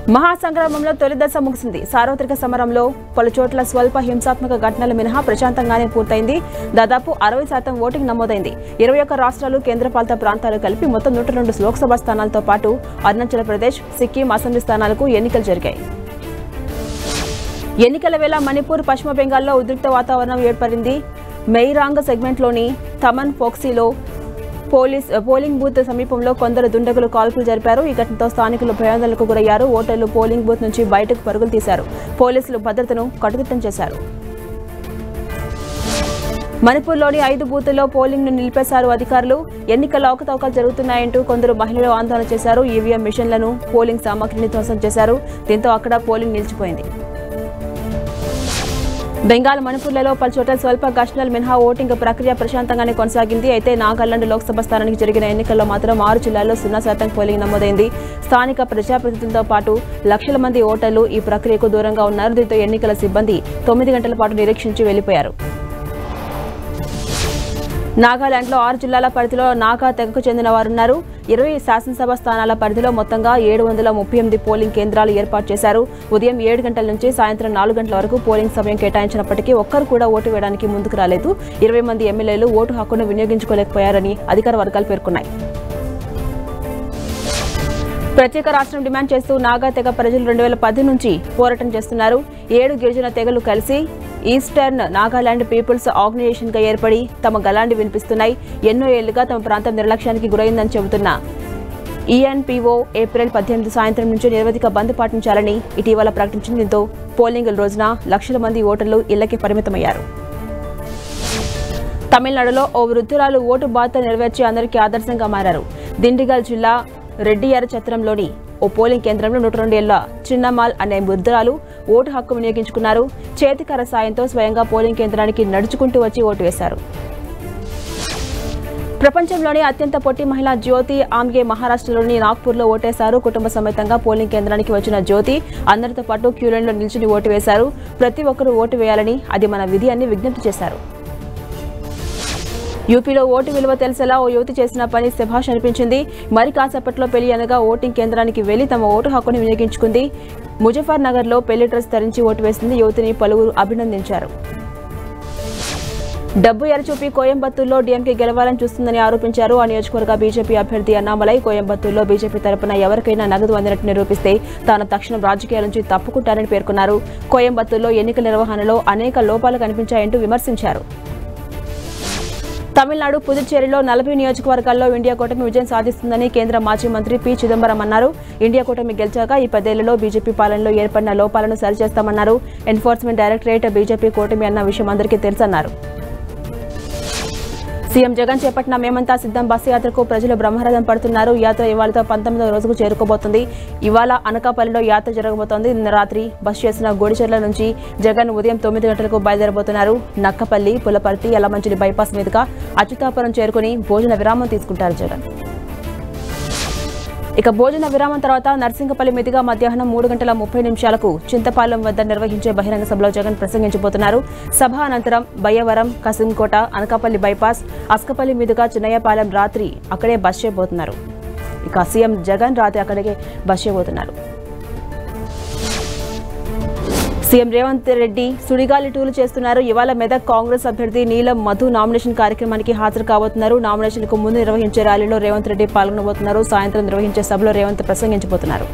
మహాసంగ్రామంలో తొలి దశ ముగిసింది సార్వత్రిక సమరంలో పలు చోట్ల స్వల్ప హింసాత్మక ఘటనలు మినహా ప్రశాంతంగానే పూర్తయింది దాదాపు అరవై శాతం ఓటింగ్ నమోదైంది ఇరవై ఒక్క రాష్ట్రాలు కేంద్రపాలిత ప్రాంతాలు కలిపి మొత్తం నూట రెండు లోక్సభ స్థానాలతో పాటు అరుణాచల్ ప్రదేశ్ సిక్కిం అసెంబ్లీ స్థానాలకు ఎన్నికలు జరిగాయి ఎన్నికల వేళ మణిపూర్ పశ్చిమ బెంగాల్లో ఉద్రిక్త వాతావరణం ఏర్పడింది మెయిరాంగ్ సెగ్మెంట్లోని తమన్ ఫోక్సీలో పోలీస్ పోలింగ్ బూత్ సమీపంలో కొందరు దుండగులు కాల్పులు జరిపారు ఈ ఘటనతో స్థానికులు భయాందోళనకు గురయ్యారు ఓటర్లు పోలింగ్ బూత్ నుంచి బయటకు పరుగులు తీశారు పోలీసులు భద్రతను కట్టుదిట్టం చేశారు మణిపూర్లోని ఐదు బూతుల్లో పోలింగ్ ను నిలిపేశారు అధికారులు ఎన్నికల అవకతవకలు జరుగుతున్నాయంటూ కొందరు మహిళలు ఆందోళన చేశారు ఈవీఎం మిషన్లను పోలింగ్ సామాగ్రిని ధ్వంసం చేశారు దీంతో అక్కడ పోలింగ్ నిలిచిపోయింది బెంగాల్ మణిపూర్లలో పలుచోట్ల స్వల్ప ఘర్షణలు మినహా ఓటింగ్ ప్రక్రియ ప్రశాంతంగానే కొనసాగింది అయితే నాగాలాండ్ లోక్సభ స్థానానికి జరిగిన ఎన్నికల్లో మాత్రం ఆరు జిల్లాల్లో సున్నా శాతం పోలింగ్ నమోదైంది స్థానిక ప్రజాప్రతినిధులతో పాటు లక్షల మంది ఓటర్లు ఈ ప్రక్రియకు దూరంగా ఉన్నారు దీంతో ఎన్నికల సిబ్బంది తొమ్మిది గంటల పాటు నిరీక్షించి వెళ్లిపోయారు నాగాలాండ్లో ఆరు జిల్లాల పరిధిలో నాగా తెగకు చెందిన వారున్నారు ఇరవై శాసనసభ స్థానాల పరిధిలో మొత్తంగా ఏడు వందల ముప్పై ఎనిమిది పోలింగ్ కేంద్రాలు ఏర్పాటు చేశారు ఉదయం ఏడు గంటల నుంచి సాయంత్రం నాలుగు గంటల వరకు పోలింగ్ సమయం కేటాయించినప్పటికీ ఒక్కరు కూడా ఓటు వేయడానికి ముందుకు రాలేదు ఇరవై మంది ఎమ్మెల్యేలు ఓటు హక్కును వినియోగించుకోలేకపోయారని అధికార వర్గాలు పేర్కొన్నాయి ప్రత్యేక రాష్ట్రం డిమాండ్ చేస్తూ నాగా తెగ ప్రజలు రెండు వేల పది నుంచి పోరాటం చేస్తున్నారు ఏడు గిరిజన తెగలు కలిసి ఈస్టర్న్ నాగాలాండ్ పీపుల్స్ ఆర్గనైజేషన్ గా ఏర్పడి తమ గలాండి వినిపిస్తున్నాయి ఎన్నో ఏళ్లుగా తమ ప్రాంతం నిర్లక్ష్యానికి గురైందని చెబుతున్న ఈఎన్పిఓ ఏప్రిల్ పద్దెనిమిది సాయంత్రం నుంచి నిరవధిక బంద్ పాటించాలని ఇటీవల ప్రకటించిన దీంతో పోలింగ్ రోజున లక్షల మంది ఓటర్లు ఇళ్లకే పరిమితమయ్యారు తమిళనాడులో ఓ వృద్ధురాలు ఓటు బాధ్యత నెరవేర్చి అందరికీ ఆదర్శంగా మారారు దిండిగల్ జిల్లా రెడ్డియార చత్రంలోని ఓ పోలింగ్ కేంద్రంలో నూట రెండు ఏళ్ల చిన్నమాల్ అనే వృద్ధురాలు ఓటు హక్కు వినియోగించుకున్నారు చేతికర సాయంతో స్వయంగా పోలింగ్ కేంద్రానికి నడుచుకుంటూ వచ్చి ఓటు వేశారు ప్రపంచంలోని అత్యంత పొట్టి మహిళ జ్యోతి ఆమ్గే మహారాష్ట్రలోని నాగ్పూర్లో ఓటేశారు కుటుంబ సమేతంగా పోలింగ్ కేంద్రానికి వచ్చిన జ్యోతి అందరితో పాటు క్యూలైన్లో నిల్చుని ఓటు వేశారు ప్రతి ఒక్కరూ ఓటు వేయాలని అది మన విధి అని విజ్ఞప్తి చేశారు యూపీలో ఓటు విలువ తెలిసేలా ఓ యువతి చేసిన పని శభాష్ అనిపించింది మరి కాసేపట్లో పెళ్లి అనగా ఓటింగ్ కేంద్రానికి వెళ్లి తమ ఓటు హక్కును వినియోగించుకుంది ముజఫర్ నగర్ లో పెళ్లి డ్రెస్ ధరించి ఓటు వేసింది యువతిని పలువురు అభినందించారు డబ్బు ఎరచూపి కోయంబత్తూరులో డీఎంకే గెలవాలని చూస్తుందని ఆరోపించారు ఆ నియోజకవర్గ బీజేపీ అభ్యర్థి అన్నామలై కోయంబత్తూరులో బీజేపీ తరపున ఎవరికైనా నగదు అందినట్టు నిరూపిస్తే తాను తక్షణం రాజకీయాల నుంచి తప్పుకుంటారని పేర్కొన్నారు కోయంబత్తూరులో ఎన్నికల నిర్వహణలో అనేక లోపాలు కనిపించాయంటూ విమర్శించారు తమిళనాడు పుదుచ్చేరిలో నలభై నియోజకవర్గాల్లో ఇండియా కూటమి విజయం సాధిస్తుందని కేంద్ర మాజీ మంత్రి పి చిదంబరం అన్నారు ఇండియా కూటమి గెలిచాక ఈ పదేళ్లలో బీజేపీ పాలనలో ఏర్పడిన లోపాలను సరిచేస్తామన్నారు ఎన్ఫోర్స్మెంట్ డైరెక్టరేట్ బీజేపీ కూటమి అన్న విషయం అందరికీ తెలుసన్నారు సీఎం జగన్ చేపట్టిన మేమంతా సిద్ధం బస్సు యాత్రకు ప్రజలు బ్రహ్మరథం పడుతున్నారు యాత్ర ఇవాళతో పంతొమ్మిదవ రోజుకు చేరుకోబోతుంది ఇవాళ అనకాపల్లిలో యాత్ర జరగబోతోంది నిన్న రాత్రి బస్ చేసిన గోడిచెర్ల నుంచి జగన్ ఉదయం తొమ్మిది గంటలకు బయలుదేరబోతున్నారు నక్కపల్లి పులపర్తి యలమంచిలి బైపాస్ మీదుగా అచ్యుతాపురం చేరుకుని భోజన విరామం తీసుకుంటారు జగన్ ఇక భోజన విరామం తర్వాత నర్సింగపల్లి మీదుగా మధ్యాహ్నం మూడు గంటల ముప్పై నిమిషాలకు చింతపాలెం వద్ద నిర్వహించే బహిరంగ సభలో జగన్ ప్రసంగించబోతున్నారు సభ అనంతరం బయ్యవరం కసింకోట అనకాపల్లి బైపాస్ అస్కపల్లి మీదుగా చిన్నయ్యపాలెం రాత్రి అక్కడే బస్ చేయబోతున్నారు ఇక సీఎం జగన్ రాత్రి అక్కడికే బస్ చేయబోతున్నారు సీఎం రేవంత్ రెడ్డి సుడిగాలి టూలు చేస్తున్నారు ఇవాళ మెదక్ కాంగ్రెస్ అభ్యర్థి నీలం మధు నామినేషన్ కార్యక్రమానికి హాజరు కాబోతున్నారు నామినేషన్కు ముందు నిర్వహించే ర్యాలీలో రేవంత్ రెడ్డి పాల్గొనబోతున్నారు సాయంత్రం నిర్వహించే సభలో రేవంత్ ప్రసంగించబోతున్నారు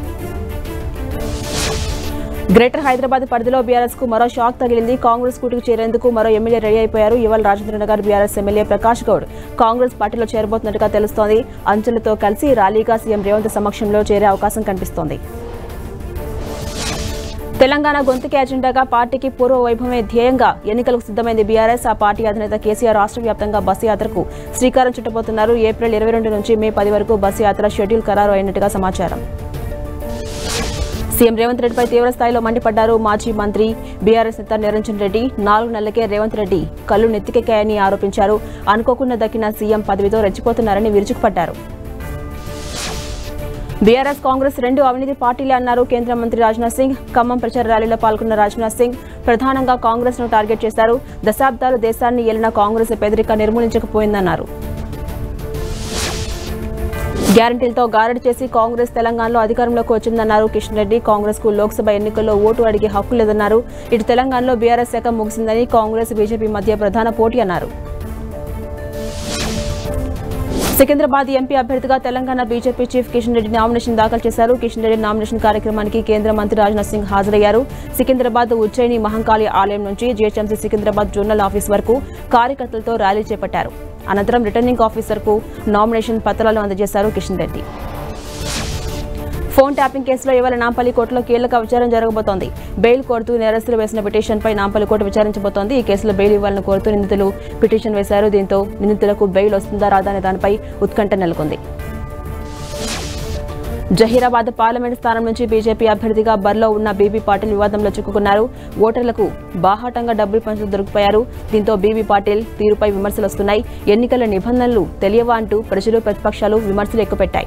గ్రేటర్ హైదరాబాద్ పరిధిలో బీఆర్ఎస్ కు మరో షాక్ తగిలింది కాంగ్రెస్ కూటుకు చేరేందుకు మరో ఎమ్మెల్యే రెడీ అయిపోయారు ఇవాళ Rajendranagar BRS MLA Prakash Goud Congress పార్టీలో చేరబోతున్నట్టుగా తెలుస్తోంది అంచెలతో కలిసి ర్యాలీగా సీఎం రేవంత్ సమక్షంలో చేరే అవకాశం కనిపిస్తోంది తెలంగాణ గొంతుకే అజెండాగా పార్టీకి పూర్వ వైభవమే ధ్యేయంగా ఎన్నికలకు సిద్ధమైంది బీఆర్ఎస్ ఆ పార్టీ అధినేత కేసీఆర్ రాష్ట్ర వ్యాప్తంగా బస్సు యాత్రకు శ్రీకారం చుట్టబోతున్నారు ఏప్రిల్ ఇరవై రెండు నుంచి మే పది వరకు బస్సు యాత్ర షెడ్యూల్ ఖరారు అయినట్టుగా సమాచారం సీఎం రేవంత్ రెడ్డిపై తీవ్ర స్థాయిలో మండిపడ్డారు మాజీ మంత్రి బీఆర్ఎస్ నేత నిరంజన్ రెడ్డి నాలుగు నెలలకే రేవంత్ రెడ్డి కళ్ళు నెత్తికెక్కాయని ఆరోపించారు అనుకోకుండా దక్కిన సీఎం పదవితో రెచ్చిపోతున్నారని విరుచుకుపడ్డారు బీఆర్ఎస్ కాంగ్రెస్ రెండు అవినీతి పార్టీలే అన్నారు కేంద్ర మంత్రి రాజ్నాథ్ సింగ్ ఖమ్మం ప్రచార ర్యాలీలో పాల్గొన్న రాజ్నాథ్ సింగ్ ప్రధానంగా కాంగ్రెస్ ను టార్గెట్ చేశారు దశాబ్దాలు దేశాన్ని ఏలిన కాంగ్రెస్ పేదరిక నిర్మూలించకపోయిందన్నారు గ్యారంటీలతో గారడి చేసి కాంగ్రెస్ తెలంగాణలో అధికారంలోకి వచ్చిందన్నారు కిషన్ రెడ్డి కాంగ్రెస్ కు లోక్సభ ఎన్నికల్లో ఓటు అడిగే హక్కు లేదన్నారు ఇటు తెలంగాణలో బీఆర్ఎస్ శాఖ ముగిసిందని కాంగ్రెస్ బీజేపీ మధ్య ప్రధాన పోటీ అన్నారు సికింద్రాబాద్ ఎంపీ అభ్యర్థిగా Telangana BJP chief Kishan Reddy nomination దాఖలు చేశారు కిషన్ రెడ్డి నామినేషన్ కార్యక్రమానికి కేంద్ర మంత్రి రాజ్నాథ్ సింగ్ హాజరయ్యారు సికింద్రాబాద్ ఉజ్జయిని మహంకాళి ఆలయం నుంచి జీహెచ్ఎంసీ సికింద్రాబాద్ జోనల్ ఆఫీస్ వరకు కార్యకర్తలతో ర్యాలీ చేపట్టారు అనంతరం రిటర్నింగ్ ఆఫీసర్కు నామినేషన్ పత్రాలు అందజేశారు కిషన్ రెడ్డి ఫోన్ ట్యాపింగ్ కేసులో ఇవాళ నాంపల్లి కోర్టులో కీలక విచారణ జరగబోతోంది బెయిల్ కోరుతూ నేరస్తులు వేసిన పిటిషన్పై నాంపల్లి కోర్టు విచారించబోతోంది ఈ కేసులో బెయిల్ ఇవ్వాలని కోరుతూ నిందితులు పిటిషన్ వేశారు దీంతో నిందితులకు బెయిల్ వస్తుందా రాదా అనే దానిపై ఉత్కంఠ నెలకొంది జహీరాబాద్ పార్లమెంట్ స్థానం నుంచి బీజేపీ అభ్యర్థిగా బరిలో ఉన్న బీబీ పాటిల్ వివాదంలో చిక్కుకున్నారు ఓటర్లకు బాహాటంగా డబ్బులు పంచుతూ దొరికిపోయారు దీంతో బీబీ పాటిల్ తీరుపై విమర్శలు వస్తున్నాయి ఎన్నికల నిబంధనలు తెలియవా అంటూ ప్రజలు ప్రతిపక్షాలు విమర్శలు ఎక్కుపెట్టాయి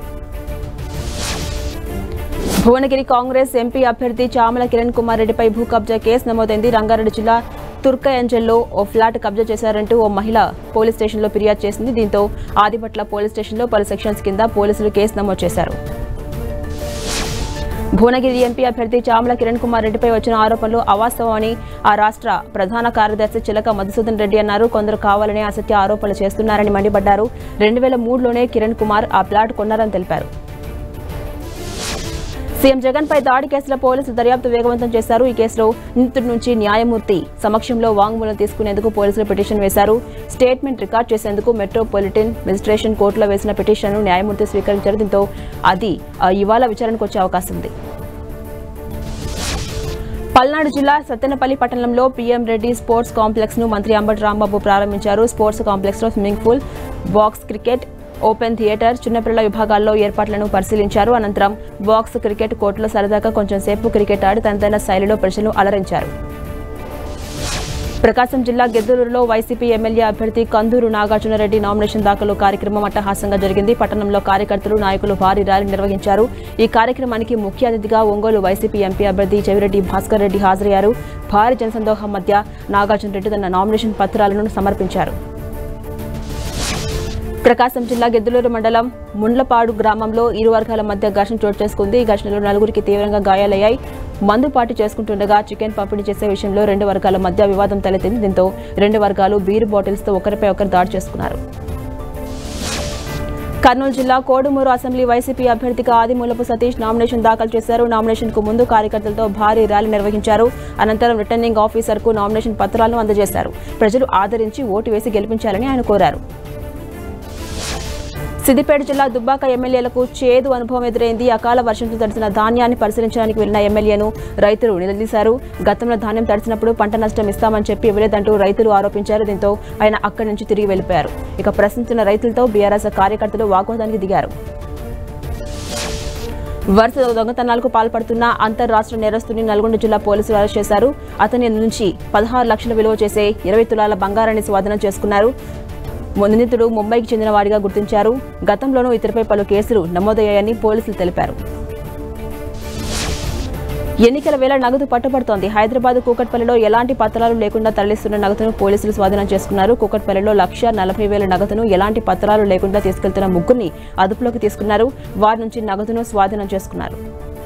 భువనగిరి కాంగ్రెస్ ఎంపీ అభ్యర్థి చామల కిరణ్ కుమార్ రెడ్డిపై భూ కబ్జా కేసు నమోదైంది రంగారెడ్డి జిల్లా తుర్కయంజల్లో ఓ ఫ్లాట్ కబ్జా చేశారంటూ ఓ మహిళ పోలీస్ స్టేషన్లో ఫిర్యాదు చేసింది దీంతో ఆదిపట్ల పోలీస్ స్టేషన్లో పలు సెక్షన్స్ కింద పోలీసులు కేసు నమోదు చేశారు భువనగిరి ఎంపీ అభ్యర్థి చామల కిరణ్ కుమార్ రెడ్డిపై వచ్చిన ఆరోపణలు అవాస్తవమని ఆ రాష్ట్ర ప్రధాన కార్యదర్శి చిలక మధుసూదన్ రెడ్డి అన్నారు కొందరు కావాలనే అసత్య ఆరోపణలు చేస్తున్నారని మండిపడ్డారు రెండు వేల మూడులోనే కిరణ్ కుమార్ ఆ ప్లాట్ కొన్నారని తెలిపారు సీఎం జగన్ పై దాడి కేసులో పోలీసులు దర్యాప్తు వేగవంతం చేశారు ఈ కేసులో నిందితుడి నుంచి న్యాయమూర్తి సమక్షంలో వాంగ్మూలం తీసుకునేందుకు పోలీసులు పిటిషన్ వేశారు స్టేట్మెంట్ రికార్డ్ చేసేందుకు మెట్రోపాలిటన్ మెజిస్ట్రేషన్ కోర్టులో వేసిన పిటిషన్ను న్యాయమూర్తి స్వీకరించారు దీంతో అది ఆ, ఇవాళ విచారణకు వచ్చే అవకాశం ఉంది పల్నాడు జిల్లా సత్తెనపల్లి పట్టణంలో పీఎం రెడ్డి స్పోర్ట్స్ కాంప్లెక్స్ ను మంత్రి అంబటి రాంబాబు ప్రారంభించారు స్పోర్ట్స్ కాంప్లెక్స్ లో swimming pool box cricket open theatre చిన్నపిల్లల విభాగాల్లో ఏర్పాట్లను పరిశీలించారు అనంతరం బాక్స్ క్రికెట్ కోర్టులో సరదాగా కొంచెం సేపు క్రికెట్ ఆడి తనదైన శైలిలో ప్రజలను అలరించారు ప్రకాశం జిల్లా గెద్దలూరులో వైసీపీ ఎమ్మెల్యే అభ్యర్థి కందూరు నాగార్జునరెడ్డి నామినేషన్ దాఖలు కార్యక్రమం అట్టహాసంగా జరిగింది పట్టణంలో కార్యకర్తలు నాయకులు భారీ ర్యాలీ నిర్వహించారు ఈ కార్యక్రమానికి ముఖ్య అతిథిగా ఒంగోలు వైసీపీ ఎంపీ అభ్యర్థి చెవిరెడ్డి భాస్కర్ రెడ్డి హాజరయ్యారు భారీ జనసందోహం మధ్య నాగార్జునరెడ్డి తన నామినేషన్ పత్రాలను సమర్పించారు ప్రకాశం జిల్లా గెద్దులూరు మండలం ముండ్లపాడు గ్రామంలో ఇరు వర్గాల మధ్య ఘర్షణ చోటు చేసుకుంది ఈ ఘర్షణలో నలుగురికి తీవ్రంగా గాయాలయ్యాయి మందుపాటి చేసుకుంటుండగా చికెన్ పంపిణీ చేసే విషయంలో రెండు వర్గాల మధ్య వివాదం తలెత్తింది దీంతో రెండు వర్గాలు బీరు బాటిల్స్తో ఒకరిపై ఒకరు దాడి చేసుకున్నారు కర్నూలు జిల్లా కోడుమూరు అసెంబ్లీ వైసీపీ అభ్యర్థిగా ఆదిమూలపు సతీష్ నామినేషన్ దాఖలు చేశారు నామినేషన్ కు ముందు కార్యకర్తలతో భారీ ర్యాలీ నిర్వహించారు అనంతరం రిటర్నింగ్ ఆఫీసర్ కు నామినేషన్ పత్రాలను అందజేశారు ప్రజలు ఆదరించి ఓటు వేసి గెలిపించాలని ఆయన కోరారు సిద్దిపేట జిల్లా దుబ్బాక ఎమ్మెల్యేలకు చేదు అనుభవం ఎదురైంది అకాల వర్షంతో తడిసిన ధాన్యాన్ని పరిశీలించడానికి వెళ్లిన ఎమ్మెల్యేను రైతులు నిలదీశారు గతంలో ధాన్యం తడిసినప్పుడు పంట నష్టం ఇస్తామని చెప్పి ఇవ్వలేదంటూ రైతులు ఆరోపించారు దీంతో ఆయన అక్కడి నుంచి తిరిగి వెళ్లిపోయారు ఇక ప్రశ్నించిన రైతులతో బీఆర్ఎస్ కార్యకర్తలు వాగ్వాదానికి దిగారు వరుస దొంగతనాలకు పాల్పడుతున్న అంతర్రాష్ట్ర నేరస్తుని నల్గొండ జిల్లా పోలీసులు అరెస్ట్ చేశారు అతని నుంచి పదహారు లక్షల విలువ చేసే ఇరవై తులాల బంగారాన్ని స్వాధీనం చేసుకున్నారు నిందితుడు ముంబైకి చెందిన వాడిగా గుర్తించారు గతంలోనూ ఇతరుపై పలు కేసులు నమోదయ్యాయని పోలీసులు తెలిపారు ఎన్నికల వేళ నగదు పట్టుబడుతోంది హైదరాబాద్ కూకట్పల్లిలో ఎలాంటి పత్రాలు లేకుండా తరలిస్తున్న నగదును పోలీసులు స్వాధీనం చేసుకున్నారు కూకట్పల్లిలో లక్ష నలభై వేల నగదును ఎలాంటి పత్రాలు లేకుండా తీసుకెళ్తున్న ముగ్గురిని అదుపులోకి తీసుకున్నారు వారి నుంచి నగదును స్వాధీనం చేసుకున్నారు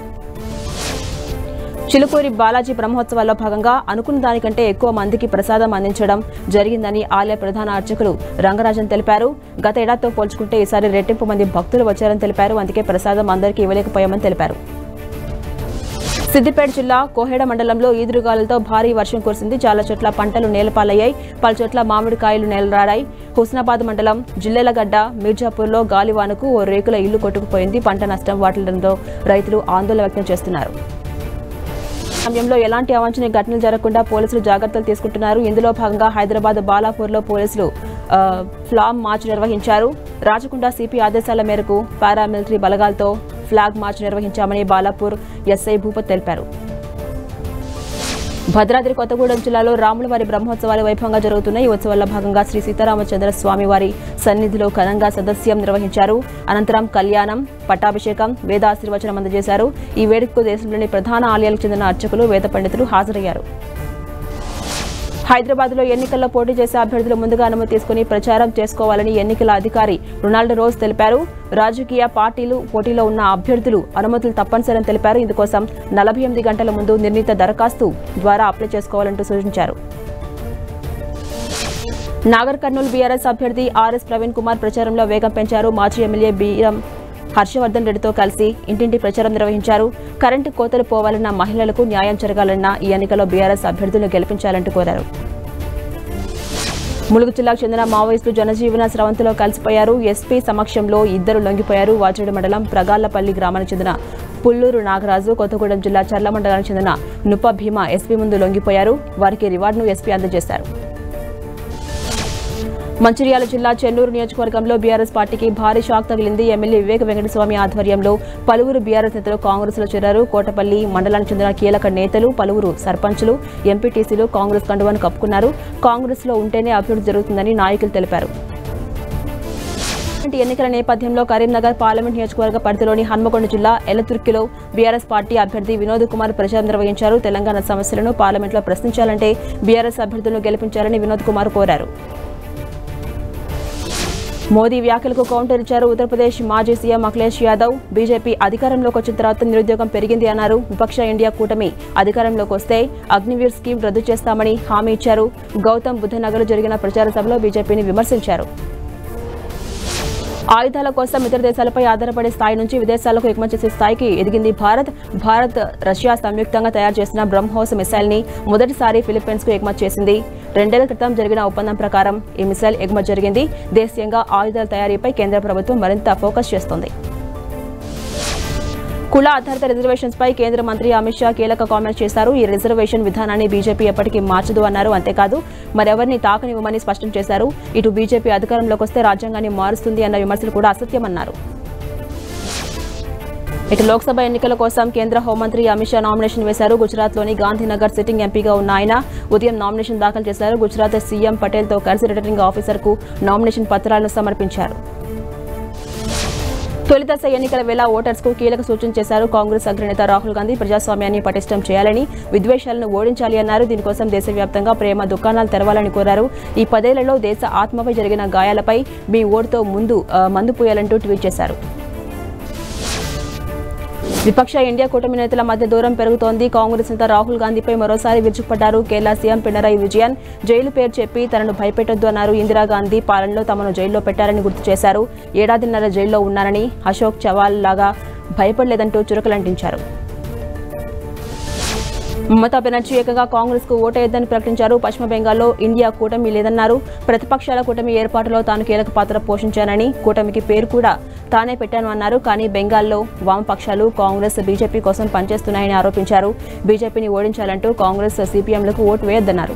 చిలుకూరి బాలాజీ బ్రహ్మోత్సవాల్లో భాగంగా అనుకున్న దానికంటే ఎక్కువ మందికి ప్రసాదం అందించడం జరిగిందని ఆలయ ప్రధాన అర్చకులు రంగరాజన్ తెలిపారు గత ఏడాదితో పోల్చుకుంటే ఈసారి రెట్టింపు మంది భక్తులు వచ్చారని తెలిపారు అందుకే ప్రసాదం అందరికీ ఇవ్వలేకపోయామని తెలిపారు సిద్దిపేట జిల్లా కోహెడ మండలంలో ఈదురుగాలులతో భారీ వర్షం కురిసింది చాలా చోట్ల పంటలు నేలపాలయ్యాయి పలు చోట్ల మామిడికాయలు నేలరాడాయి హుస్నాబాద్ మండలం జిల్లెలగడ్డ మీర్జాపూర్లో గాలివానకు ఓ రేకుల ఇల్లు కొట్టుకుపోయింది పంట నష్టం వాటిల్లడంతో రైతులు ఆందోళన వ్యక్తం చేస్తున్నారు సమయంలో ఎలాంటి అవాంఛనీయ ఘటనలు జరగకుండా పోలీసులు జాగ్రత్తలు తీసుకుంటున్నారు ఇందులో భాగంగా హైదరాబాద్ బాలాపూర్లో పోలీసులు ఆ, ఫ్లాగ్ మార్చ్ నిర్వహించారు రాచకొండ సిపి ఆదేశాల మేరకు పారామిలిటరీ బలగాలతో ఫ్లాగ్ మార్చ్ నిర్వహించామని బాలాపూర్ ఎస్ఐ భూపత్ తెలిపారు భద్రాద్రి కొత్తగూడెం జిల్లాలో రాములవారి బ్రహ్మోత్సవాలు వైభవంగా జరుగుతున్నాయి ఈ ఉత్సవాల్లో భాగంగా శ్రీ సీతారామచంద్ర స్వామి వారి సన్నిధిలో ఘనంగా సదస్యం నిర్వహించారు అనంతరం కళ్యాణం పట్టాభిషేకం వేదాశీర్వచనం అందజేశారు ఈ వేడుకకు దేశంలోని ప్రధాన ఆలయాలకు చెందిన అర్చకులు వేద పండితులు హాజరయ్యారు హైదరాబాద్ లో ఎన్నికల్లో పోటీ చేసే అభ్యర్థులు ముందుగా అనుమతి తీసుకుని ప్రచారం చేసుకోవాలని ఎన్నికల అధికారి రొనాల్డ్ రోజ్ తెలిపారు రాజకీయ పార్టీలు పోటీలో ఉన్న అభ్యర్థులు అనుమతులు తప్పనిసరని తెలిపారు ఇందుకోసం నలభై ఎనిమిది గంటల ముందు నిర్ణీత దరఖాస్తు ద్వారా అప్లై చేసుకోవాలంటూ సూచించారు నాగర్ కర్నూలు బీఆర్ఎస్ అభ్యర్థి ఆర్ఎస్ ప్రవీణ్ కుమార్ ప్రచారంలో వేగం పెంచారు మాజీ ఎమ్మెల్యే బీరం హర్షవర్ధన్ రెడ్డితో కలిసి ఇంటింటి ప్రచారం నిర్వహించారు కరెంటు కోతలు పోవాలన్న మహిళలకు న్యాయం జరగాలన్న ఈ ఎన్నికలో బీఆర్ఎస్ అభ్యర్థులను గెలిపించాలంటూ కోరారు ములుగు జిల్లాకు చెందిన మావోయిస్టులు జనజీవన స్రవంతిలో కలిసిపోయారు ఎస్పీ సమక్షంలో ఇద్దరు లొంగిపోయారు వాచేడు మండలం ప్రగాళ్లపల్లి గ్రామానికి చెందిన పుల్లూరు నాగరాజు కొత్తగూడెం జిల్లా చర్ల మండలానికి చెందిన నుప్ప భీమా ఎస్పీ ముందు లొంగిపోయారు వారికి రివార్డును ఎస్పీ అందజేశారు మంచిర్యాల జిల్లా చెన్నూరు నియోజకవర్గంలో బీఆర్ఎస్ పార్టీకి భారీ షాక్ తగిలింది ఎమ్మెల్యే వివేక వెంకటస్వామి ఆధ్వర్యంలో పలువురు బీఆర్ఎస్ నేతలు కాంగ్రెస్ లో చేరారు కోటపల్లి మండలానికి చెందిన కీలక నేతలు పలువురు సర్పంచులు ఎంపీటీసీలు కాంగ్రెస్ కండువాను కప్పుకున్నారు కాంగ్రెస్ లో ఉంటేనే అభివృద్ధి జరుగుతుందని నాయకులు తెలిపారు పార్లమెంట్ ఎన్నికల నేపథ్యంలో కరీంనగర్ పార్లమెంట్ నియోజకవర్గ పరిధిలోని హన్మకొండ జిల్లా ఎలతుర్కిలో బీఆర్ఎస్ పార్టీ అభ్యర్థి వినోద్ కుమార్ ప్రచారం నిర్వహించారు తెలంగాణ సమస్యలను పార్లమెంట్లో ప్రశ్నించాలంటే బీఆర్ఎస్ అభ్యర్థులను గెలిపించాలని వినోద్ కుమార్ కోరారు మోదీ వ్యాఖ్యలకు కౌంటర్ ఇచ్చారు ఉత్తరప్రదేశ్ మాజీ సీఎం అఖిలేష్ యాదవ్ బీజేపీ అధికారంలోకి వచ్చిన తర్వాత నిరుద్యోగం పెరిగింది అన్నారు విపక్ష ఇండియా కూటమి అధికారంలోకి వస్తే అగ్నివీర్ స్కీమ్ రద్దు చేస్తామని హామీ ఇచ్చారు గౌతమ్ బుద్ధనగర్ జరిగిన ప్రచార సభలో బీజేపీని విమర్శించారు ఆయుధాల కోసం ఇతర దేశాలపై ఆధారపడే స్థాయి నుంచి విదేశాలకు ఎగుమతి చేసే స్థాయికి ఎదిగింది భారత్ భారత్ రష్యా సంయుక్తంగా తయారు చేసిన బ్రహ్మోస్ మిసైల్ ని మొదటిసారి ఫిలిప్పీన్స్ కు ఎగుమతి చేసింది రెండేళ్ల క్రితం జరిగిన ఒప్పందం ప్రకారం ఈ మిసైల్ ఎగుమతి జరిగింది దేశీయంగా ఆయుధాల తయారీపై కేంద్ర ప్రభుత్వం మరింత ఫోకస్ చేస్తోంది కుల ఆధారిత రిజర్వేషన్స్ పై కేంద్ర మంత్రి అమిత్ షా కీలక కామెంట్స్ చేశారు ఈ రిజర్వేషన్ విధానాన్ని బీజేపీ ఎప్పటికీ మార్చదు అన్నారు అంతేకాదు మరెవరిని తాకనివ్వమని స్పష్టం చేశారు ఇటు బీజేపీ అధికారంలోకి వస్తే రాజ్యాంగాన్ని మారుస్తుంది అన్న విమర్శలు కూడా అసత్యమన్నారు ఇటు లోక్సభ ఎన్నికల కోసం కేంద్ర హోంమంత్రి అమిత్ షా నామినేషన్ వేశారు గుజరాత్లోని గాంధీనగర్ సిట్టింగ్ ఎంపీగా ఉన్న ఆయన ఉదయం నామినేషన్ దాఖలు చేశారు గుజరాత్ సీఎం పటేల్తో కలిసి రిటర్నింగ్ ఆఫీసర్కు నామినేషన్ పత్రాలను సమర్పించారు తొలిదశ ఎన్నికల వేళ ఓటర్స్ కు కీలక సూచన చేశారు కాంగ్రెస్ అగ్రనేత రాహుల్ గాంధీ ప్రజాస్వామ్యాన్ని పటిష్టం చేయాలని విద్వేషాలను ఓడించాలి అన్నారు దీనికోసం దేశవ్యాప్తంగా ప్రేమ దుకాణాలు తెరవాలని కోరారు ఈ పదేళ్లలో దేశ ఆత్మపై జరిగిన గాయాలపై మీ ఓటుతో ముందు ఆ, మందు పోయాలంటూ ట్వీట్ చేశారు విపక్ష ఇండియా కూటమి నేతల మధ్య దూరం పెరుగుతోంది కాంగ్రెస్ నేత రాహుల్ గాంధీపై మరోసారి విరుచుకుపడ్డారు కేరళ సీఎం పినరయి విజయన్ జైలు పేరు చెప్పి తనను భయపెట్టొద్దు అన్నారు ఇందిరాగాంధీ పాలనలో తమను జైల్లో పెట్టారని గుర్తు చేశారు ఏడాదిన్నర జైల్లో ఉన్నారని అశోక్ చవాల్ లాగా భయపడలేదంటూ చురకలంటించారు మమతా బెనర్జీ ఏకంగా కాంగ్రెస్ కు ఓటేయొద్దని ప్రకటించారు పశ్చిమ బెంగాల్లో ఇండియా కూటమి లేదన్నారు ప్రతిపక్షాల కూటమి ఏర్పాటులో తాను కీలక పాత్ర పోషించానని కూటమికి పేరు కూడా తానే పెట్టాను అన్నారు కానీ బెంగాల్లో వామపక్షాలు కాంగ్రెస్ బీజేపీ కోసం పనిచేస్తున్నాయని ఆరోపించారు బీజేపీని ఓడించాలంటూ కాంగ్రెస్ సిపిఎంలకు ఓటు వేయొద్దన్నారు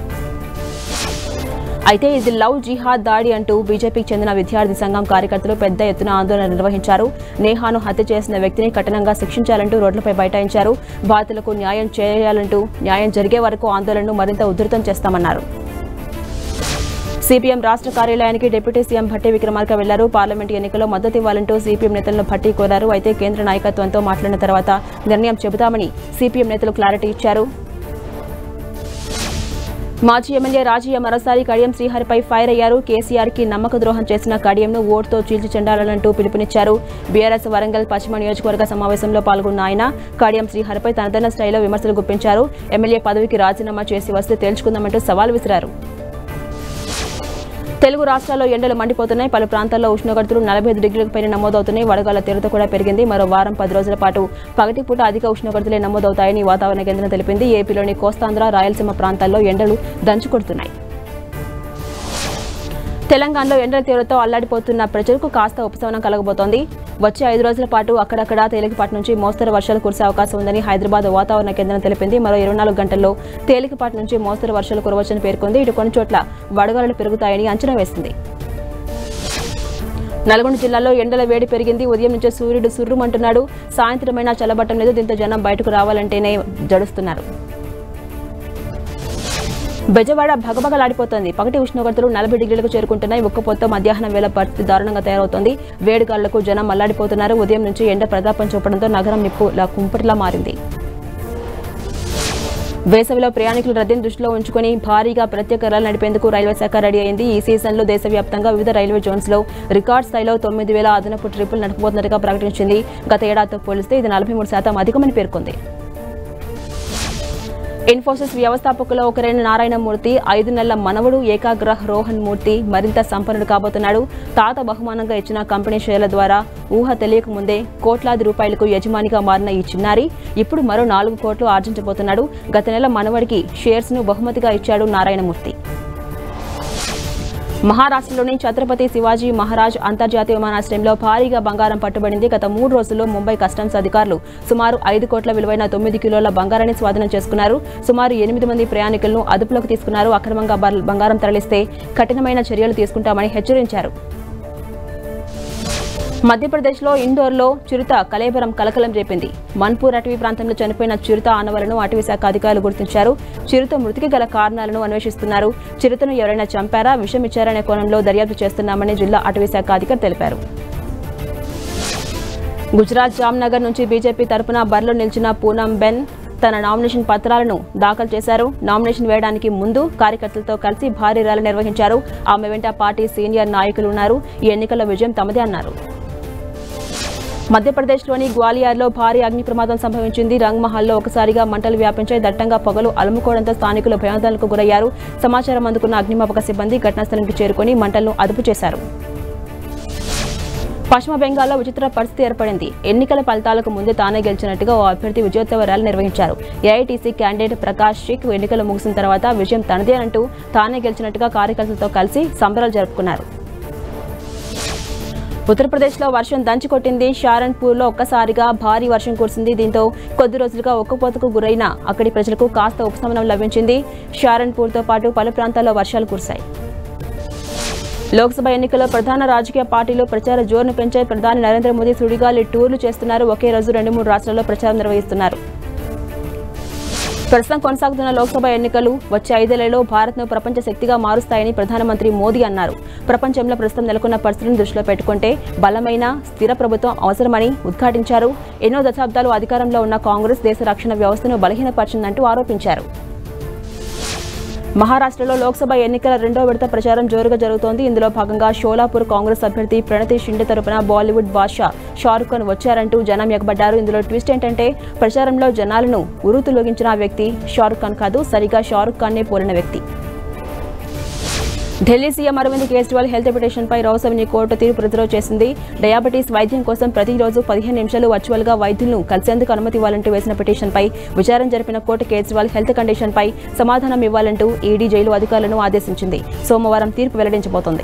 అయితే ఇది లవ్ జిహాద్ దాడి అంటూ బీజేపీకి చెందిన విద్యార్థి సంఘం కార్యకర్తలు పెద్ద ఎత్తున ఆందోళన నిర్వహించారు నేహాను హత్య చేసిన వ్యక్తిని కఠినంగా శిక్షించాలంటూ రోడ్లపై బైఠాయించారు బాధితులకు న్యాయం చేయాలంటూ న్యాయం జరిగే వరకు ఆందోళనను మరింత ఉధృతం చేస్తామన్నారు సిపిఎం రాష్ట్ర కార్యాలయానికి డిప్యూటీ సీఎం భట్టి విక్రమార్క వెళ్లారు పార్లమెంట్ ఎన్నికల్లో మద్దతు ఇవ్వాలంటూ సిపిఎం నేతలను భట్టి కోరారు అయితే కేంద్ర నాయకత్వంతో మాట్లాడిన తర్వాత నిర్ణయం చెబుతామని సిపిఎం నేతలు క్లారిటీ ఇచ్చారు మాజీ ఎమ్మెల్యే రాజయ్య మరోసారి కడియం శ్రీహరిపై ఫైర్ అయ్యారు కేసీఆర్ కి నమ్మక ద్రోహం చేసిన కడియంను ఓటుతో చీల్చి చెండాలంటూ పిలుపునిచ్చారు బీఆర్ఎస్ వరంగల్ పశ్చిమ నియోజకవర్గ సమావేశంలో పాల్గొన్న ఆయన కడియం శ్రీహరిపై తనదైన స్టైల్లో విమర్శలు గుప్పించారు ఎమ్మెల్యే పదవికి రాజీనామా చేసి వస్తే తేల్చుకుందామంటూ సవాల్ విసిరారు తెలుగు రాష్ట్రాల్లో ఎండలు మండిపోతున్నాయి పలు ప్రాంతాల్లో ఉష్ణోగ్రతలు నలభై ఐదు డిగ్రీలకు పైన నమోదవుతున్నాయి వడగాల తీవ్రత కూడా పెరిగింది మరో వారం పది రోజుల పాటు పగటిపూట అధిక ఉష్ణోగ్రతలే నమోదవుతాయని వాతావరణ కేంద్రం తెలిపింది ఏపీలోని కోస్తాంధ్ర రాయలసీమ ప్రాంతాల్లో ఎండలు దంచుకొడుతున్నాయి తెలంగాణలో ఎండల తీవ్రతతో అల్లాడిపోతున్న ప్రజలకు కాస్త ఉపశమనం కలగబోతోంది వచ్చే ఐదు రోజుల పాటు అక్కడక్కడ తేలికపాటి నుంచి మోస్తరు వర్షాలు కురిసే అవకాశం ఉందని హైదరాబాద్ వాతావరణ కేంద్రం తెలిపింది మరో ఇరవై నాలుగు గంటల్లో తేలికపాటి నుంచి మోస్తరు వర్షాలు కురవచ్చని పేర్కొంది ఇటు కొన్ని చోట్ల వడగాలులు పెరుగుతాయని అంచనా వేసింది నల్గొండ జిల్లాలో ఎండల వేడి పెరిగింది ఉదయం నుంచే సూర్యుడు సుర్రుమంటున్నాడు సాయంత్రమైనా చల్లబట్టం లేదు దీంతో జనం బయటకు రావాలంటేనే జడుస్తున్నారు బెజవాడ భగభగలాడిపోతోంది పగటి ఉష్ణోగ్రతలు నలభై డిగ్రీలకు చేరుకుంటున్నాయి ఉక్కపోతతో మధ్యాహ్నం వేళ పరిస్థితి దారుణంగా తయారవుతోంది వేడిగాళ్లకు జనం అల్లాడిపోతున్నారు ఉదయం నుంచి ఎండ ప్రతాపం చూపడంతో నగరం నిప్పు కుంపటిలా మారింది వేసవిలో ప్రయాణికుల రద్దీని దృష్టిలో ఉంచుకొని భారీగా ప్రత్యేక రైలు నడిపేందుకు రైల్వే శాఖ రెడీ అయింది ఈ సీజన్లో దేశవ్యాప్తంగా వివిధ రైల్వే జోన్స్లో రికార్డ్ స్థాయిలో తొమ్మిది వేల అదనపు ట్రిప్పులు నడపబోతున్నట్టుగా ప్రకటించింది గత ఏడాదితో పోలిస్తే ఇది నలభై మూడు శాతం అధికమని పేర్కొంది ఇన్ఫోసిస్ వ్యవస్థాపకులో ఒకరైన నారాయణమూర్తి ఐదు నెలల మనవడు ఏకాగ్రహ్ రోహన్ మూర్తి మరింత సంపన్నుడు కాబోతున్నాడు తాత బహుమానంగా ఇచ్చిన కంపెనీ షేర్ల ద్వారా ఊహ తెలియక ముందే కోట్లాది రూపాయలకు యజమానిగా మారిన ఈ చిన్నారి ఇప్పుడు మరో నాలుగు కోట్లు ఆర్జించబోతున్నాడు గత నెల మనవడికి షేర్స్ ను బహుమతిగా ఇచ్చాడు నారాయణమూర్తి మహారాష్ట్రలోని ఛత్రపతి శివాజీ మహారాజ్ అంతర్జాతీయ విమానాశ్రయంలో భారీగా బంగారం పట్టుబడింది గత మూడు రోజుల్లో ముంబై కస్టమ్స్ అధికారులు సుమారు ఐదు కోట్ల విలువైన తొమ్మిది కిలోల బంగారాన్ని స్వాధీనం చేసుకున్నారు సుమారు ఎనిమిది మంది ప్రయాణికులను అదుపులోకి తీసుకున్నారు అక్రమంగా బ- బంగారం తరలిస్తే కఠినమైన చర్యలు తీసుకుంటామని హెచ్చరించారు మధ్యప్రదేశ్లో ఇండోర్లో చిరుత కలేబరం కలకలం రేపింది మన్పూర్ అటవీ ప్రాంతంలో చనిపోయిన చిరుత ఆనవలను అటవీ శాఖ అధికారులు గుర్తించారు చిరుత మృతికి గల కారణాలను అన్వేషిస్తున్నారు చిరుతను ఎవరైనా చంపారా విషం ఇచ్చారనే కోణంలో దర్యాప్తు చేస్తున్నామని జిల్లా అటవీ శాఖ అధికారి తెలిపారు గుజరాత్ జామ్నగర్ నుంచి బీజేపీ తరపున బరిలో నిలిచిన పూనం బెన్ తన నామినేషన్ పత్రాలను దాఖలు చేశారు నామినేషన్ వేయడానికి ముందు కార్యకర్తలతో కలిసి భారీ ర్యాలీ నిర్వహించారు ఆమె వెంట పార్టీ సీనియర్ నాయకులు ఉన్నారు ఈ ఎన్నికల విజయం తమదే అన్నారు మధ్యప్రదేశ్లోని గ్వాలియర్లో భారీ అగ్ని ప్రమాదం సంభవించింది రంగ్ మహల్లో ఒకసారిగా మంటలు వ్యాపించాయి దట్టంగా పొగలు అలుముకోవడంతో స్థానికులు భయాందోళనకు గురయ్యారు సమాచారం అందుకున్న అగ్నిమాపక సిబ్బంది ఘటనాస్థలానికి చేరుకొని మంటలను అదుపు చేశారు పశ్చిమ బెంగాల్లో విచిత్ర పరిస్థితి ఏర్పడింది ఎన్నికల ఫలితాలకు ముందే తానే గెలిచినట్టుగా ఓ అభ్యర్థి విజయోత్సవ ర్యాలీ నిర్వహించారు ఏఐటీసీ క్యాండిడేట్ ప్రకాష్ షిక్ ఎన్నికలు ముగిసిన తర్వాత విజయం తనదేనంటూ తానే గెలిచినట్టుగా కార్యకర్తలతో కలిసి సంబరాలు జరుపుకున్నారు ఉత్తరప్రదేశ్లో వర్షం దంచుకొట్టింది షారన్పూర్లో ఒక్కసారిగా భారీ వర్షం కురిసింది దీంతో కొద్ది రోజులుగా ఒక్కపోతకు గురైన అక్కడి ప్రజలకు కాస్త ఉపశమనం లభించింది షారన్పూర్తో పాటు పలు ప్రాంతాల్లో వర్షాలు కురిశాయి లోక్సభ ఎన్నికల్లో ప్రధాన రాజకీయ పార్టీలు ప్రచార జోరును పెంచాయి ప్రధాని నరేంద్ర మోదీ సుడిగాలి టూర్లు చేస్తున్నారు ఒకే రోజు రెండు మూడు రాష్ట్రాల్లో ప్రచారం నిర్వహిస్తున్నారు ప్రస్తుతం కొనసాగుతున్న లోక్సభ ఎన్నికలు వచ్చే ఐదేళ్లలో భారత్ను ప్రపంచ శక్తిగా మారుస్తాయని ప్రధానమంత్రి మోదీ అన్నారు ప్రపంచంలో ప్రస్తుతం నెలకొన్న పరిస్థితులను దృష్టిలో పెట్టుకుంటే బలమైన స్థిర ప్రభుత్వం అవసరమని ఉద్ఘాటించారు ఎన్నో దశాబ్దాలు అధికారంలో ఉన్న కాంగ్రెస్ దేశ రక్షణ వ్యవస్థను బలహీనపరిచిందంటూ ఆరోపించారు మహారాష్ట్రలో లోక్సభ ఎన్నికల రెండో విడత ప్రచారం జోరుగా జరుగుతోంది ఇందులో భాగంగా షోలాపూర్ కాంగ్రెస్ అభ్యర్థి ప్రణతి షిండే తరపున బాలీవుడ్ బాద్షా షారుఖ్ ఖాన్ వచ్చారంటూ జనం ఎగబడ్డారు ఇందులో ట్విస్ట్ ఏంటంటే ప్రచారంలో జనాలను ఉరుతులొగించిన ఆ వ్యక్తి షారుఖ్ ఖాన్ కాదు సరిగా షారుఖ్ ఖాన్నే పోలిన వ్యక్తి ఢిల్లీ సీఎం అరవింద్ కేజ్రీవాల్ హెల్త్ పిటిషన్పై రోసవిని కోర్టు తీర్పు రిజర్వ్ చేసింది డయాబెటీస్ వైద్యం కోసం ప్రతిరోజు పదిహేను నిమిషాలు వర్చువల్గా వైద్యులను కలిసేందుకు అనుమతి ఇవ్వాలంటూ వేసిన పిటిషన్పై విచారణ జరిపిన కోర్టు కేజ్రీవాల్ హెల్త్ కండిషన్పై సమాధానం ఇవ్వాలంటూ ఈడీ జైలు అధికారులను ఆదేశించింది సోమవారం తీర్పు వెల్లడించబోతోంది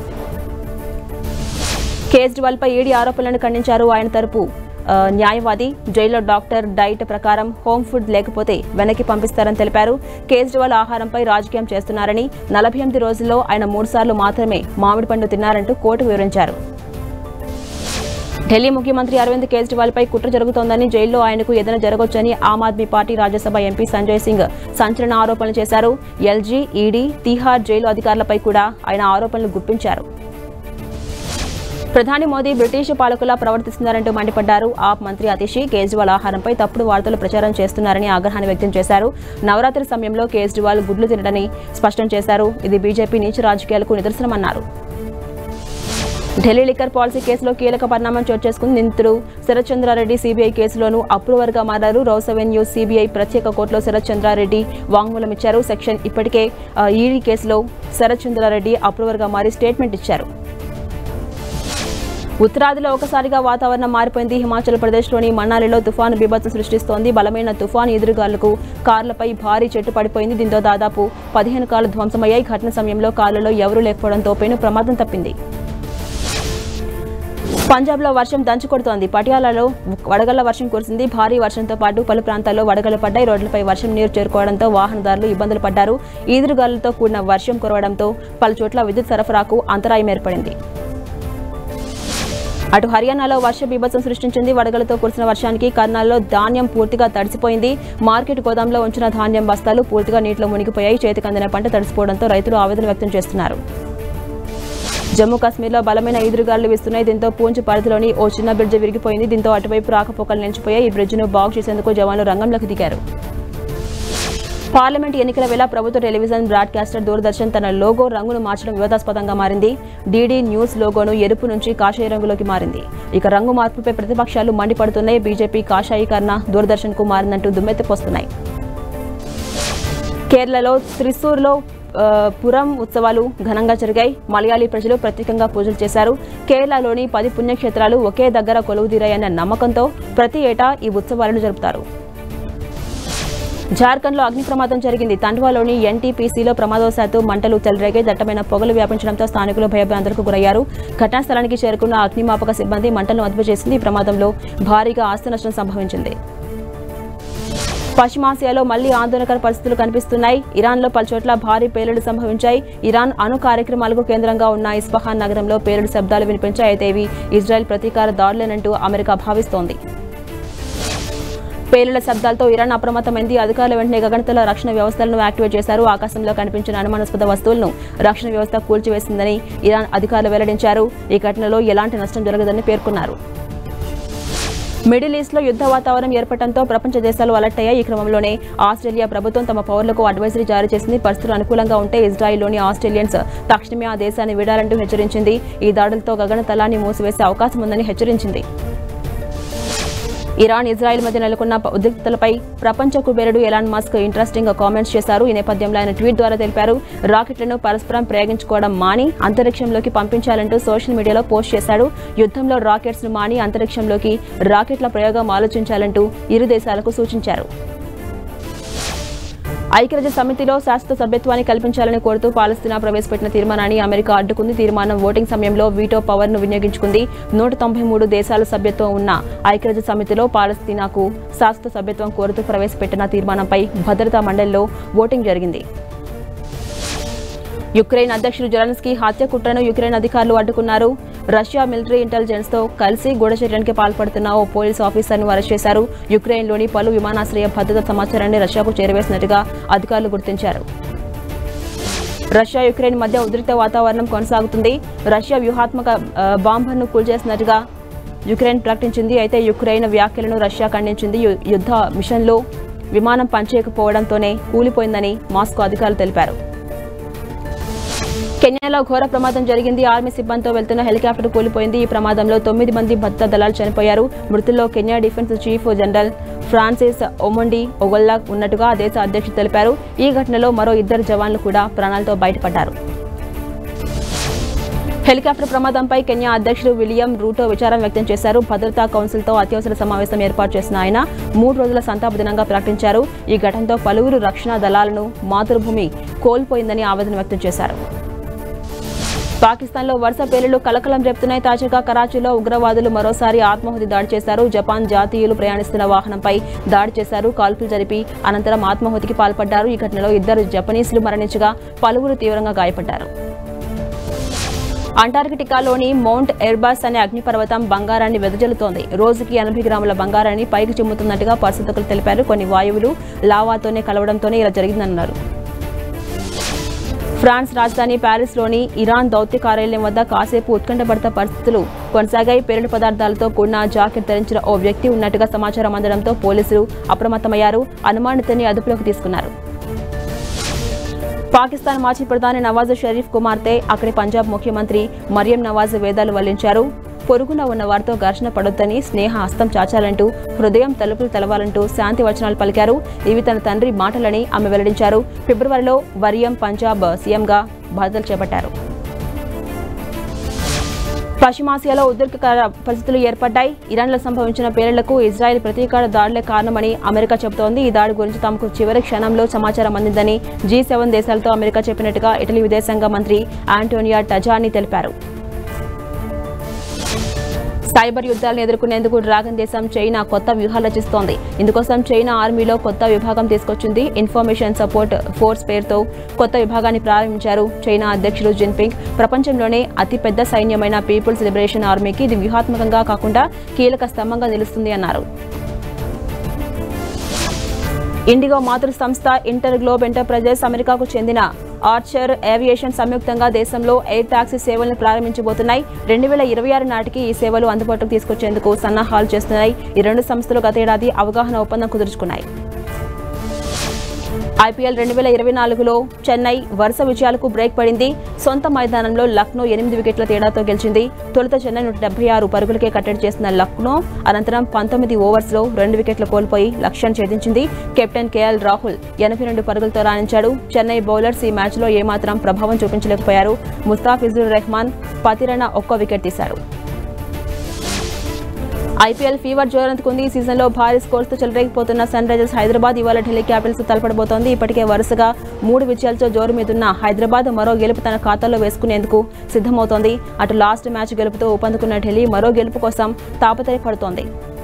కేజ్రీవాల్పై ఈడీ ఆరోపణలను ఖండించారు ఆయన తరపు ఆ, న్యాయవాది జైల్లో డాక్టర్ డైట్ ప్రకారం హోమ్ ఫుడ్ లేకపోతే వెనక్కి పంపిస్తారని తెలిపారు కేజ్రీవాల్ ఆహారంపై రాజకీయం చేస్తున్నారని నలభై ఎనిమిది రోజుల్లో ఆయన మూడుసార్లు మాత్రమే మామిడి పండు తిన్నారంటూ కోర్టు వివరించారు ఢిల్లీ ముఖ్యమంత్రి అరవింద్ కేజ్రీవాల్ పై కుట్ర జరుగుతోందని జైల్లో ఆయనకు ఏదైనా జరగొచ్చని ఆమ్ ఆద్మీ పార్టీ రాజ్యసభ ఎంపీ సంజయ్ సింగ్ సంచలన ఆరోపణలు చేశారు ఎల్జీ ఈడీ తీహార్ జైలు అధికారులపై కూడా ఆయన ఆరోపణలు గుప్పించారు ప్రధాని మోదీ బ్రిటిష్ పాలకులా ప్రవర్తిస్తున్నారంటూ మండిపడ్డారు ఆప్ మంత్రి అతిషి కేజ్రీవాల్ ఆహారంపై తప్పుడు వార్తలు ప్రచారం చేస్తున్నారని ఆగ్రహాన్ని వ్యక్తం చేశారు నవరాత్రి సమయంలో కేజ్రీవాల్ గుడ్లు తినడని స్పష్టం చేశారు ఇది బీజేపీ నీచ రాజకీయాలకు నిదర్శనమన్నారు ఢిల్లీ లిక్కర్ పాలసీ కేసులో కీలక పరిణామం చోటు చేసుకుంది నిందితుడు శరత్ చంద్రారెడ్డి సీబీఐ కేసులోనూ అప్రూవర్గా మారారు రౌస్ అవెన్యూ సీబీఐ ప్రత్యేక కోర్టులో శరత్ చంద్రారెడ్డి వాంగ్మూలం ఇచ్చారు సెక్షన్ ఇప్పటికే ఆ, ఈడీ కేసులో శరత్ చంద్రారెడ్డి అప్రూవర్గా మారి స్టేట్మెంట్ ఇచ్చారు ఉత్తరాదిలో ఒకసారిగా వాతావరణం మారిపోయింది హిమాచల్ ప్రదేశ్లోని మనాలిలో తుఫాను బీభత్సం సృష్టిస్తోంది బలమైన తుఫాను ఎదురుగాలులకు కార్లపై భారీ చెట్టు పడిపోయింది దీంతో దాదాపు పదిహేను కార్లు ధ్వంసమయ్యాయి ఘటన సమయంలో కార్లలో ఎవరూ లేకపోవడంతో పెను ప్రమాదం తప్పింది పంజాబ్లో వర్షం దంచుకొడుతోంది పటియాలలో వడగళ్ల వర్షం కురిసింది భారీ వర్షంతో పాటు పలు ప్రాంతాల్లో వడగళ్లు పడ్డాయి రోడ్లపై వర్షం నీరు చేరుకోవడంతో వాహనదారులు ఇబ్బందులు పడ్డారు ఈదురుగాలులతో కూడిన వర్షం కురవడంతో పలు చోట్ల విద్యుత్ సరఫరాకు అంతరాయం ఏర్పడింది అటు హర్యానాలో వర్ష బీభత్సం సృష్టించింది వడగలతో కురిసిన వర్షానికి కర్నాల్లో ధాన్యం పూర్తిగా తడిసిపోయింది మార్కెట్ గోదాంలో ఉంచిన ధాన్యం బస్తాలు పూర్తిగా నీటిలో మునిగిపోయాయి చేతికి అందిన పంట తడిసిపోవడంతో రైతులు ఆవేదన వ్యక్తం చేస్తున్నారు జమ్మూ కాశ్మీర్లో బలమైన ఈదురుగాలు వీస్తున్నాయి దీంతో పూంచ్ పరిధిలోని ఓ చిన్న బ్రిడ్జ్ విరిగిపోయింది దీంతో అటువైపు రాకపోకలు నిలిచిపోయాయి ఈ బ్రిడ్జ్ను బాగు చేసేందుకు జవాన్లు రంగంలోకి దిగారు పార్లమెంట్ ఎన్నికల వేళ ప్రభుత్వ టెలివిజన్ బ్రాడ్కాస్టర్ దూరదర్శన్ తన లోగో రంగును మార్చడం వివాదాస్పదంగా మారింది డీడీ న్యూస్ లోగోను ఎరుపు నుంచి కాషాయ రంగులోకి మారింది ఇక రంగు మార్పుపై ప్రతిపక్షాలు మండిపడుతున్నాయి బీజేపీ కాషాయీకరణ దూరదర్శన్ కు మారిందంటూ దుమ్మెత్తిపోస్తున్నాయి కేరళలో త్రిశూర్లో ఆ, పురం ఉత్సవాలు ఘనంగా జరిగాయి మలయాళీ ప్రజలు ప్రత్యేకంగా పూజలు చేశారు కేరళలోని పది పుణ్యక్షేత్రాలు ఒకే దగ్గర కొలువుదీరాయన్న నమ్మకంతో ప్రతి ఏటా ఈ ఉత్సవాలను జరుపుతారు జార్ఖండ్లో అగ్ని ప్రమాదం జరిగింది తండ్వాలోని ఎన్టీపీసీలో ప్రమాదవశాత్తు మంటలు చెలరేగే దట్టమైన పొగలు వ్యాపించడంతో స్థానికులు భయభ్రాంతులకు గురయ్యారు ఘటనా స్థలానికి చేరుకున్న అగ్నిమాపక సిబ్బంది మంటలను అదుపు చేసింది ఈ ప్రమాదంలో భారీగా ఆస్తి నష్టం సంభవించింది పశ్చిమాసియాలో మళ్లీ ఆందోళనకర పరిస్థితులు కనిపిస్తున్నాయి ఇరాన్లో పలుచోట్ల భారీ పేలుడు సంభవించాయి ఇరాన్ అణు కార్యక్రమాలకు కేంద్రంగా ఉన్న ఇస్ఫహాన్ నగరంలో పేలుడు శబ్దాలు వినిపించాయి అయితే ఇవి ఇజ్రాయెల్ ప్రతీకార దాడులేనంటూ అమెరికా భావిస్తోంది పేలుళ్ల శబ్దాలతో ఇరాన్ అప్రమత్తమైంది అధికారులు వెంటనే గగనతల రక్షణ వ్యవస్థలను యాక్టివేట్ చేశారు ఆకాశంలో కనిపించిన అనుమానాస్పద వస్తువులను రక్షణ వ్యవస్థ కూల్చివేసిందని ఇరాన్ అధికారులు వెల్లడించారు ఈ ఘటనలో ఎలాంటి నష్టం జరగదని పేర్కొన్నారు మిడిల్ ఈస్ట్ లో యుద్ధ వాతావరణం ఏర్పడటంతో ప్రపంచ దేశాలు అలర్ట్ అయ్యాయి ఈ క్రమంలోనే ఆస్ట్రేలియా ప్రభుత్వం తమ పౌరులకు అడ్వైజరీ జారీ చేసింది పరిస్థితులు అనుకూలంగా ఉంటే ఇజ్రాయిల్లోని ఆస్ట్రేలియన్స్ తక్షణమే ఆ దేశాన్ని వీడాలంటూ హెచ్చరించింది ఈ దాడులతో గగన తలాన్ని మూసివేసే అవకాశం ఉందని హెచ్చరించింది ఇరాన్ ఇజ్రాయెల్ మధ్య నెలకొన్న ప- ఉద్రిక్తతలపై ప్రపంచ కుబేరుడు ఎలాన్ మస్క్ ఇంట్రెస్టింగ్ కామెంట్స్ చేశారు ఈ నేపథ్యంలో ఆయన ట్వీట్ ద్వారా తెలిపారు రాకెట్లను పరస్పరం ప్రయోగించుకోవడం మాని అంతరిక్షంలోకి పంపించాలంటూ సోషల్ మీడియాలో పోస్ట్ చేశాడు యుద్ధంలో రాకెట్స్ ను మాని అంతరిక్షంలోకి రాకెట్ల ప్రయోగం ఆలోచించాలంటూ ఇరు దేశాలకు సూచించారు ఐక్యరాజ్య సమితిలో శాశ్వత సభ్యత్వాన్ని కల్పించాలని కోరుతూ పాలస్తీనా ప్రవేశపెట్టిన తీర్మానాన్ని అమెరికా అడ్డుకుంది తీర్మానం ఓటింగ్ సమయంలో వీటో పవర్ ను వినియోగించుకుంది నూట తొంభై మూడు దేశాల సభ్యత్వం ఉన్న ఐక్యరాజ్య సమితిలో పాలస్తీనాకు శాశ్వత సభ్యత్వం కోరుతూ ప్రవేశపెట్టిన తీర్మానంపై భద్రతా మండలిలో ఓటింగ్ జరిగింది యుక్రెయిన్ అధ్యక్షుడు జెలెన్స్కీ హత్య కుట్రను యుక్రెయిన్ అధికారులు అడ్డుకున్నారు రష్యా మిలిటరీ ఇంటెలిజెన్స్ తో కలిసి గూఢచర్యానికి పాల్పడుతున్న ఓ పోలీస్ ఆఫీసర్ను అరెస్ట్ చేశారు యుక్రెయిన్లోని పలు విమానాశ్రయ భద్రత సమాచారాన్ని రష్యాకు చేరవేసినట్టుగా అధికారులు గుర్తించారు రష్యా యుక్రెయిన్ మధ్య ఉద్రిక్త వాతావరణం కొనసాగుతుంది రష్యా వ్యూహాత్మక ఆ, బాంబర్ను కూల్చేసినట్టుగా యుక్రెయిన్ ప్రకటించింది అయితే యుక్రెయిన్ వ్యాఖ్యలను రష్యా ఖండించింది యు- యుద్ధ మిషన్లో విమానం పనిచేయకపోవడంతోనే కూలిపోయిందని మాస్కో అధికారులు తెలిపారు కెన్యాలో ఘోర ప్రమాదం జరిగింది ఆర్మీ సిబ్బందితో వెళ్తున్న హెలికాప్టర్ కూలిపోయింది ఈ ప్రమాదంలో తొమ్మిది మంది భద్రతా దళాలు చనిపోయారు మృతుల్లో Kenya defence chief general Francis Omondi Ogolla ఉన్నట్టుగా ఆ దేశ అధ్యక్షుడు తెలిపారు ఈ ఘటనలో మరో ఇద్దరు జవాన్లు కూడా ప్రాణాలతో బయటపడ్డారు హెలికాప్టర్ ప్రమాదంపై కెన్యా అధ్యక్షుడు విలియం రూటో విచారం వ్యక్తం చేశారు భద్రతా కౌన్సిల్తో అత్యవసర సమావేశం ఏర్పాటు చేసిన ఆయన మూడు రోజుల సంతాప దినంగా ప్రకటించారు ఈ ఘటనతో పలువురు రక్షణ దళాలను మాతృభూమి కోల్పోయిందని ఆవేదన వ్యక్తం చేశారు పాకిస్తాన్లో వరుస పేలుళ్లు కలకలం రేపుతున్నాయి తాజాగా కరాచీలో ఉగ్రవాదులు మరోసారి ఆత్మాహుతి దాడి చేశారు జపాన్ జాతీయులు ప్రయాణిస్తున్న వాహనంపై దాడి చేశారు కాల్పులు జరిపి అనంతరం ఆత్మాహుతికి పాల్పడ్డారు ఈ ఘటనలో ఇద్దరు జపనీసులు మరణించగా పలువురు తీవ్రంగా గాయపడ్డారు అంటార్కిటికాలోని మౌంట్ ఎర్బాస్ అనే అగ్నిపర్వతం బంగారాన్ని వెదజల్లుతోంది రోజుకి ఎనభై గ్రాముల బంగారాన్ని పైకి చిమ్ముతున్నట్టుగా పరిశోధకులు తెలిపారు కొన్ని వాయువులు లావాతోనే కలవడంతోనే ఇలా జరిగిందన్నారు ఫ్రాన్స్ రాజధాని ప్యారిస్లోని ఇరాన్ దౌత్య కార్యాలయం వద్ద కాసేపు ఉత్కంఠభరిత పరిస్థితులు కొనసాగాయి పేలుడు పదార్థాలతో కూడిన జాకెట్ ధరించిన ఓ వ్యక్తి ఉన్నట్టుగా సమాచారం అందడంతో పోలీసులు అప్రమత్తమయ్యారు అనుమానితుని అదుపులోకి తీసుకున్నారు పాకిస్తాన్ మాజీ ప్రధాని నవాజ్ షరీఫ్ కుమార్తె అక్కడి పంజాబ్ ముఖ్యమంత్రి మరియం నవాజ్ వేదాలు వల్లించారు పొరుగున ఉన్న వారితో ఘర్షణ పడొద్దని స్నేహ హస్తం చాచాలంటూ హృదయం తలుపులు తెలవాలంటూ శాంతి వచనాలు పలికారు ఇవి తన తండ్రి మాటలని ఆమె వెల్లడించారు ఫిబ్రవరిలో వర్యం పంజాబ్ సీఎంగా బాధ్యతలు చేపట్టారు పశ్చిమాసియాలో ఉద్రిక్తకర పరిస్థితులు ఏర్పడ్డాయి ఇరాన్లో సంభవించిన పేలుళ్లకు ఇజ్రాయెల్ ప్రతీకార దాడులే కారణమని అమెరికా చెబుతోంది ఈ దాడి గురించి తమకు చివరి క్షణంలో సమాచారం అందిందని జీ సెవెన్ దేశాలతో అమెరికా చెప్పినట్టుగా ఇటలీ విదేశాంగ మంత్రి ఆంటోనియా టజాని తెలిపారు సైబర్ యుద్ధాలను ఎదుర్కొనేందుకు డ్రాగన్ దేశం చైనా కొత్త వ్యూహాలు రచిస్తోంది ఇందుకోసం చైనా ఆర్మీలో కొత్త విభాగం తీసుకొచ్చింది ఇన్ఫర్మేషన్ సపోర్ట్ ఫోర్స్ పేరుతో కొత్త విభాగాన్ని ప్రారంభించారు చైనా అధ్యక్షుడు జిన్పింగ్ ప్రపంచంలోనే అతిపెద్ద సైన్యమైన పీపుల్స్ లిబరేషన్ ఆర్మీకి ఇది వ్యూహాత్మకంగా కాకుండా కీలక స్తంభంగా నిలుస్తుంది అన్నారు ఇండిగో మాతృ సంస్థ ఇంటర్ గ్లోబ్ ఎంటర్ప్రైజెస్ అమెరికాకు చెందిన ఆర్చర్ ఏవియేషన్ సంయుక్తంగా దేశంలో ఎయిర్ టాక్సీ సేవలను ప్రారంభించబోతున్నాయి రెండు వేల ఇరవై ఆరు నాటికి ఈ సేవలు అందుబాటులోకి తీసుకొచ్చేందుకు సన్నాహాలు చేస్తున్నాయి ఈ రెండు సంస్థలు గత ఏడాది అవగాహన ఒప్పందం కుదుర్చుకున్నాయి ఐపీఎల్ రెండు వేల ఇరవై నాలుగులో చెన్నై వరుస విజయాలకు బ్రేక్ పడింది సొంత మైదానంలో లక్నో ఎనిమిది వికెట్ల తేడాతో గెలిచింది తొలుత చెన్నై నూట డెబ్బై ఆరు పరుగులకే కట్టడి చేసిన లక్నో అనంతరం పంతొమ్మిది ఓవర్స్లో రెండు వికెట్లు కోల్పోయి లక్ష్యాన్ని ఛేదించింది కెప్టెన్ కేఎల్ రాహుల్ ఎనభై రెండు పరుగులతో రాణించాడు చెన్నై బౌలర్స్ ఈ మ్యాచ్లో ఏమాత్రం ప్రభావం చూపించలేకపోయారు ముస్తాఫిజుర్ రెహమాన్ పతిరణ ఒక్క వికెట్ తీశాడు ఐపీఎల్ ఫీవర్ జోరందుకుంది ఈ సీజన్లో భారీ స్కోర్స్తో చెలరేగిపోతున్న సన్ రైజర్స్ హైదరాబాద్ ఇవాళ ఢిల్లీ క్యాపిటల్స్ తలపడబోతోంది ఇప్పటికే వరుసగా మూడు విజయాలతో జోరు మీదున్న హైదరాబాద్ మరో గెలుపు తన ఖాతాలో వేసుకునేందుకు సిద్ధమవుతోంది అటు లాస్ట్ మ్యాచ్ గెలుపుతో ఊపందుకున్న ఢిల్లీ మరో గెలుపు కోసం తాపత్రయపడుతోంది